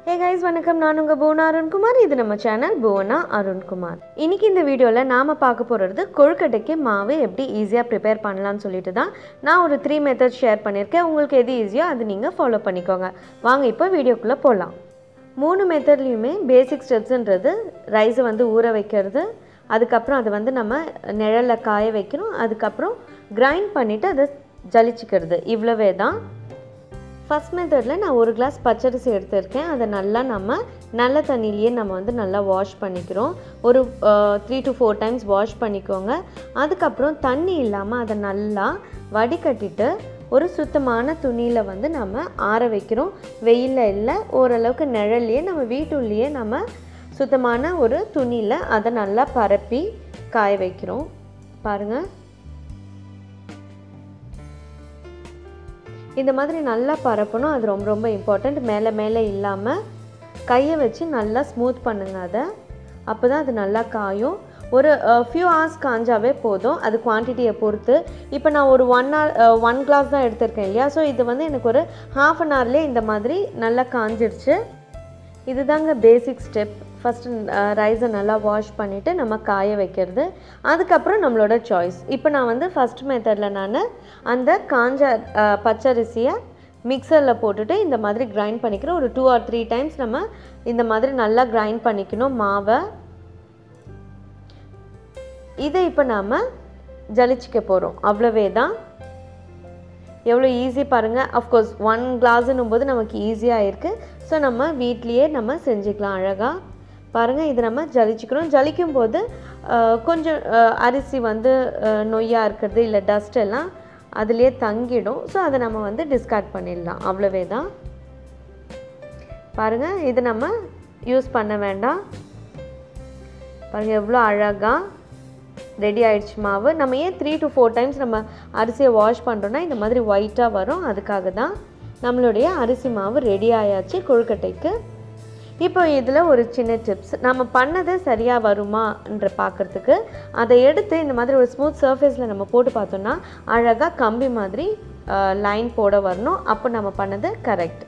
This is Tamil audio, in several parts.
ஹே கைஸ் வணக்கம் நான் உங்கள் புவனா அருண்குமார் இது நம்ம சேனல் புவனா அருண்குமார் இன்னைக்கு இந்த வீடியோவில் நாம் பார்க்க போகிறது கொழுக்கட்டைக்கு மாவு எப்படி ஈஸியாக ப்ரிப்பேர் பண்ணலாம்னு சொல்லிட்டு தான் நான் ஒரு த்ரீ மெத்தட் ஷேர் பண்ணியிருக்கேன் உங்களுக்கு எது ஈஸியோ அது நீங்கள் ஃபாலோ பண்ணிக்கோங்க வாங்க இப்போ வீடியோக்குள்ளே போகலாம் மூணு மெத்தட்லேயுமே பேசிக் ஸ்டெப்ஸுன்றது ரைஸை வந்து ஊற வைக்கிறது அதுக்கப்புறம் அதை வந்து நம்ம நிழலில் காய வைக்கணும் அதுக்கப்புறம் கிரைண்ட் பண்ணிவிட்டு அதை ஜலிச்சிக்கிறது இவ்வளவே தான் ஃபஸ்ட் மெத்தடில் நான் ஒரு கிளாஸ் பச்சரிசி எடுத்திருக்கேன் அதை நல்லா நம்ம நல்ல தண்ணியிலேயே நம்ம வந்து நல்லா வாஷ் பண்ணிக்கிறோம் ஒரு three to four times wash பண்ணிக்கோங்க அதுக்கப்புறம் தண்ணி இல்லாமல் அதை நல்லா வடிகட்டிட்டு ஒரு சுத்தமான துணியில் வந்து நம்ம ஆற வைக்கிறோம் வெயிலில் இல்லை ஓரளவுக்கு நிழல்லையே நம்ம வீட்டுள்ளேயே நம்ம சுத்தமான ஒரு துணியில் அதை நல்லா பரப்பி காய வைக்கிறோம் பாருங்கள் இந்த மாதிரி நல்லா பரப்பணும் அது ரொம்ப ரொம்ப இம்பார்ட்டண்ட் மேலே மேலே இல்லாமல் கையை வச்சு நல்லா ஸ்மூத் பண்ணுங்க அதை அப்போ தான் அது நல்லா காயும் ஒரு ஃபியூ ஹவர்ஸ் காஞ்சாவே போதும் அது குவான்டிட்டியை பொறுத்து இப்போ நான் ஒரு ஒன் ஹவர் ஒன் கிளாஸ் தான் எடுத்திருக்கேன் இல்லையா ஸோ இது வந்து எனக்கு ஒரு ஹாஃப் அன் ஹவர்லேயே இந்த மாதிரி நல்லா காஞ்சிடுச்சு இதுதாங்க பேசிக் ஸ்டெப் ஃபஸ்ட்டு ரைஸை நல்லா வாஷ் பண்ணிவிட்டு நம்ம காய வைக்கிறது அதுக்கப்புறம் நம்மளோட சாய்ஸ் இப்போ நான் வந்து ஃபஸ்ட் மெத்தடில் நான் அந்த காஞ்ச அஹ், பச்சரிசியை மிக்சரில் போட்டுட்டு இந்த மாதிரி கிரைண்ட் பண்ணிக்கிறோம் ஒரு டூ ஆர் த்ரீ டைம்ஸ் நம்ம இந்த மாதிரி நல்லா கிரைண்ட் பண்ணிக்கணும் மாவை இதை இப்போ நாம் ஜலிச்சிக்க போகிறோம் அவ்வளவே தான் எவ்வளோ ஈஸி பாருங்கள் அஃப்கோர்ஸ் ஒன் கிளாஸுன்னும் போது நமக்கு ஈஸியாக இருக்குது ஸோ நம்ம வீட்லேயே நம்ம செஞ்சுக்கலாம் அழகாக பாருங்கள் இது நம்ம ஜலிச்சுக்கிறோம் ஜலிக்கும் போது அஹ், கொஞ்சம் அஹ், அரிசி வந்து அஹ், நொய்யாக இருக்கிறது இல்லை டஸ்ட் எல்லாம் அதுலேயே தங்கிடும் ஸோ அதை நம்ம வந்து டிஸ்கார்ட் பண்ணிடலாம் அவ்வளவே தான் பாருங்கள் இது நம்ம யூஸ் பண்ண வேண்டாம் பாருங்கள் எவ்வளோ அழகாக ரெடி ஆயிடுச்சு மாவு நம்ம ஏன் த்ரீ டு ஃபோர் டைம்ஸ் நம்ம அரிசியை வாஷ் பண்ணுறோன்னா இந்த மாதிரி ஒயிட்டாக வரும் அதுக்காக தான் நம்மளுடைய அரிசி மாவு ரெடி ஆயாச்சு கொழுக்கட்டைக்கு இப்போ இதில் ஒரு சின்ன டிப்ஸ் நம்ம பண்ணது சரியாக வருமான்ற பார்க்குறதுக்கு அதை எடுத்து இந்த மாதிரி ஒரு ஸ்மூத் சர்ஃபேஸில் நம்ம போட்டு பார்த்தோன்னா அழகாக கம்பி மாதிரி லைன் போட வரணும் அப்போ நம்ம பண்ணது கரெக்ட்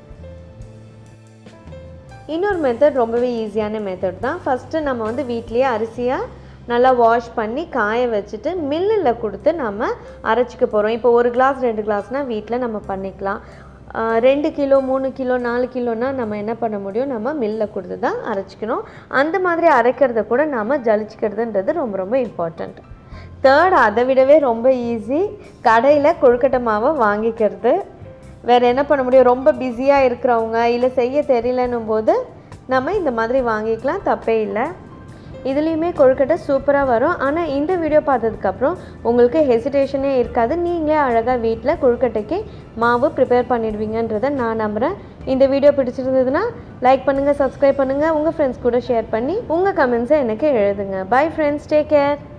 இன்னொரு மெத்தட் ரொம்பவே ஈஸியான மெத்தட் தான் ஃபஸ்ட்டு நம்ம வந்து வீட்லேயே அரிசியை நல்லா வாஷ் பண்ணி காய வச்சுட்டு மில்லில் கொடுத்து நம்ம அரைச்சிக்க போகிறோம் இப்போ ஒரு கிளாஸ் ரெண்டு கிளாஸ்னால் வீட்டில் நம்ம பண்ணிக்கலாம் ஆஹ் ரெண்டு கிலோ மூணு கிலோ நாலு கிலோனா நம்ம என்ன பண்ண முடியும் நம்ம மில்லில் கொடுத்து தான் அரைச்சிக்கணும் அந்த மாதிரி அரைக்கிறத கூட நாம் ஜலிச்சிக்கிறதுன்றது ரொம்ப ரொம்ப இம்பார்ட்டண்ட் தேர்ட் அதை விடவே ரொம்ப ஈஸி கடையில் கொழுக்கட்டை மாவை வாங்கிக்கிறது வேறு என்ன பண்ண முடியும் ரொம்ப பிஸியாக இருக்கிறவங்க இல்லை செய்ய தெரியலன்னும் போது நம்ம இந்த மாதிரி வாங்கிக்கலாம் தப்பே இல்லை இதுலேயுமே கொழுக்கட்டை சூப்பராக வரும் ஆனால் இந்த வீடியோ பார்த்ததுக்கப்புறம் உங்களுக்கு ஹெசிடேஷனே இருக்காது நீங்களே அழகாக வீட்டில் கொழுக்கட்டைக்கு மாவு ப்ரிப்பேர் பண்ணிடுவீங்கன்றதை நான் நம்புகிறேன் இந்த வீடியோ பிடிச்சிருந்ததுன்னா லைக் பண்ணுங்கள் சப்ஸ்கிரைப் பண்ணுங்கள் உங்கள் ஃப்ரெண்ட்ஸ் கூட ஷேர் பண்ணி உங்கள் கமெண்ட்ஸை எனக்கு எழுதுங்க பை ஃப்ரெண்ட்ஸ் டேக் கேர்